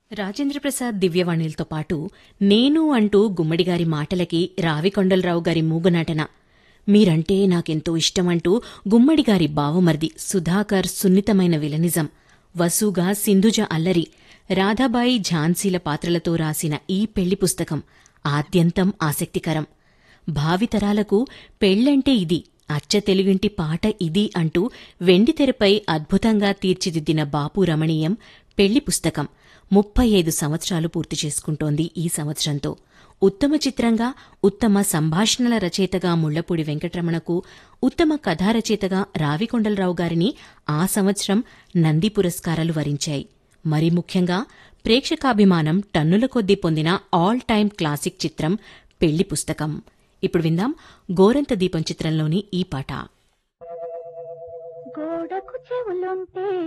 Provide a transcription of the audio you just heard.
రాజేంద్ర ప్రసాద్ దివ్యవాణిలతో పాటు నేను అంటూ గుమ్మడిగారి మాటలకి రావికొండలరావు గారి మూగునాటన మీరంటే నాకెంతో ఇష్టమంటూ గుమ్మడిగారి బావమర్ది సుధాకర్ సున్నితమైన విలనిజం వసుగా సింధుజ అల్లరి రాధాబాయి ఝాన్సీల పాత్రలతో రాసిన ఈ పెళ్లి పుస్తకం ఆద్యంతం ఆసక్తికరం భావితరాలకు పెళ్లంటే ఇది అచ్చ తెలుగింటి పాట ఇది అంటూ వెండితెరపై అద్భుతంగా తీర్చిదిద్దిన బాపు రమణీయం పెళ్లి పుస్తకం ముప్పై ఐదు సంవత్సరాలు పూర్తి చేసుకుంటోంది ఈ సంవత్సరంతో ఉత్తమ చిత్రంగా ఉత్తమ సంభాషణల రచయితగా ముళ్లపూడి వెంకటరమణకు ఉత్తమ కథారచయితగా రావికొండలరావు గారిని ఆ సంవత్సరం నంది పురస్కారాలు వరించాయి మరి ముఖ్యంగా ప్రేక్షకాభిమానం టన్నుల కొద్దీ పొందిన ఆల్ టైమ్ క్లాసిక్ చిత్రం పెళ్లి పుస్తకం ఇప్పుడు విందాం గోరంత దీపం చిత్రంలోని ఈ పాట గోడకు చెవులుంటే